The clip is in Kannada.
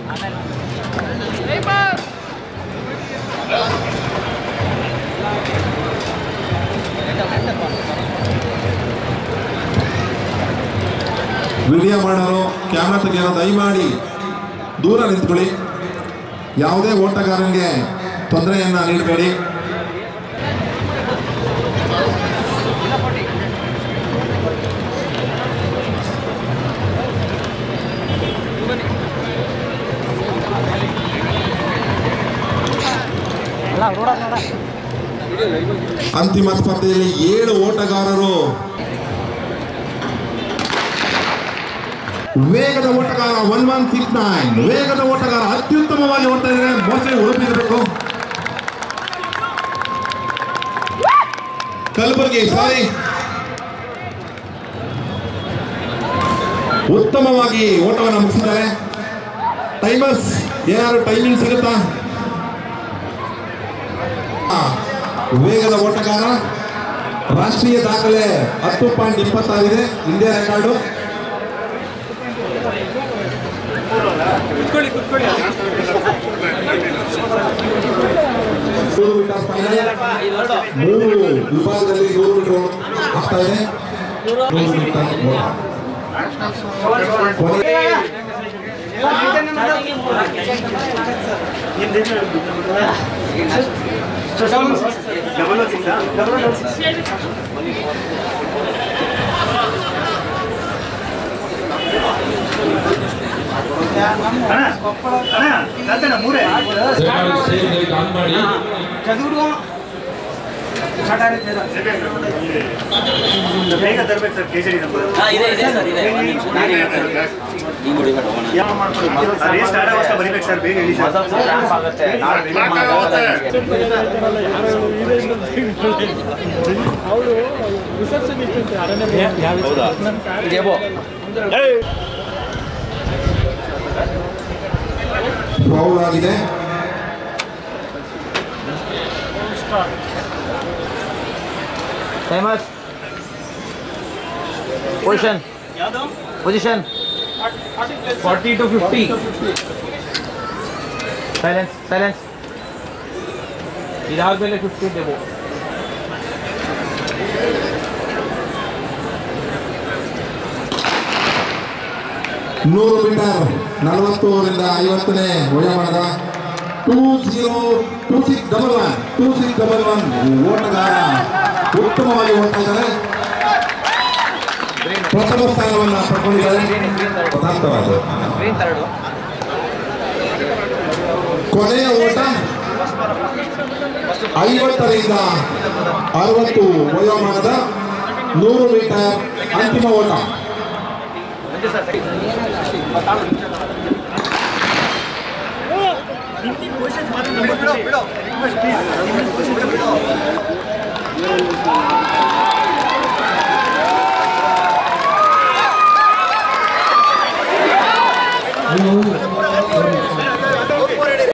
ವಿಡಿಯೋ ಮಾಡೋರು ಕ್ಯಾಮ್ರಾ ತೆಗೆಯೋರು ದಯಮಾಡಿ ದೂರ ನಿಂತ್ಕೊಳ್ಳಿ ಯಾವುದೇ ಓಟಗಾರನಿಗೆ ತೊಂದರೆಯನ್ನ ನೀಡಬೇಡಿ ಅಂತಿಮ ಸ್ಪರ್ಧೆಯಲ್ಲಿ ಏಳು ಓಟಗಾರರು ವೇಗದ ಓಟಗಾರ ಒನ್ ಒನ್ ಸಿಕ್ಸ್ ನೈನ್ ವೇಗದ ಓಟಗಾರ ಅತ್ಯುತ್ತಮವಾಗಿ ಓಡ್ತಾ ಇದ್ದಾರೆ ಮೋಸ್ಟ್ಲಿ ಉಳಿದಿರಬೇಕು ಕಲಬುರಗಿ ಸಾರಿ ಉತ್ತಮವಾಗಿ ಓಟವನ್ನು ಮುಗಿಸಿದ್ದಾರೆ ಟೈಮರ್ಸ್ ಏನಾದ್ರು ಟೈಮಿಂಗ್ ಸಿಗುತ್ತಾ ಆ, ವೇಗದ ಓಟಗಾರ ರಾಷ್ಟ್ರೀಯ ದಾಖಲೆ ಹತ್ತು ಪಾಯಿಂಟ್ ಇಪ್ಪತ್ತಾಗಿದೆ ಇಂಡಿಯಾ ರೆಕಾರ್ಡು ನೂರು ಮೀಟರ್ ಫೈನಲ್ ಮೂರು ವಿಭಾಗದಲ್ಲಿ ನೂರು ಮೀಟರ್ ಆಗ್ತಾ ಇದೆ ನೂರು ಮೀಟರ್ ಓಟ. ಕೊನೆ ದಯಮಾಡಿ ಸ್ಟೇಜ್ ಲೈಟ್ ಆನ್ ಮಾಡಿ ಬೇಗ ತರ್ಬೇಕು ಸರ್ ಕೇಸರಿ ನಂಬರ್ ಇದೆ ಇದೆ ಸರ್ ಇದೆ ಒಂದ್ ನಿಮಿಷ ನಾನು ಹೇಳ್ತೇನೆ. ಹಿಂಗ್ ಹೊಡಿಬೇಡ, ಹೋಗೋಣ. ರೇಸ್ ಸ್ಟಾರ್ಟ್ ಆಗೋಷ್ಟ ಬರೀಬೇಕು ಸರ್ ಬೇಗ ಹೇಳಿ ಸರ್ ಸ್ವಲ್ಪ ಲ್ಯಾಂಪ್ ಆಗುತ್ತೆ ನಾಳೆ ರಿಲೀಸ್ ಮಾಡೋದು ಇದೆಯೋ ಫೌಲ್ ಆಗಿದೆ famous position position forty two fifty silence silence ಇದಾದ್ಮೇಲೆ ಫಿಫ್ಟಿ ಡೆಬೋ ನೂರು ಮೀಟರ್ ನಲವತ್ತೂರಿಂದ ಐವತ್ತನೇ ವಯೋಮಾನದ two zero two six double one two six double one ಓಟಗಾರ ಉತ್ತಮವಾಗಿ ಓಡ್ತಾ ಇದ್ದಾರೆ ಪ್ರಥಮ ಸ್ಥಾನವನ್ನು ಪಡ್ಕೊಂಡಿದ್ದಾರೆ ಪದಾರ್ಥವಾದ ಗ್ರೀನ್ ತರ್ಡು ಕೊನೆಯ ಓಟ ಐವತ್ತರಿಂದ ಅರವತ್ತು ವಯೋಮಾನದ ನೂರು ಮೀಟರ್ ಅಂತಿಮ ಓಟ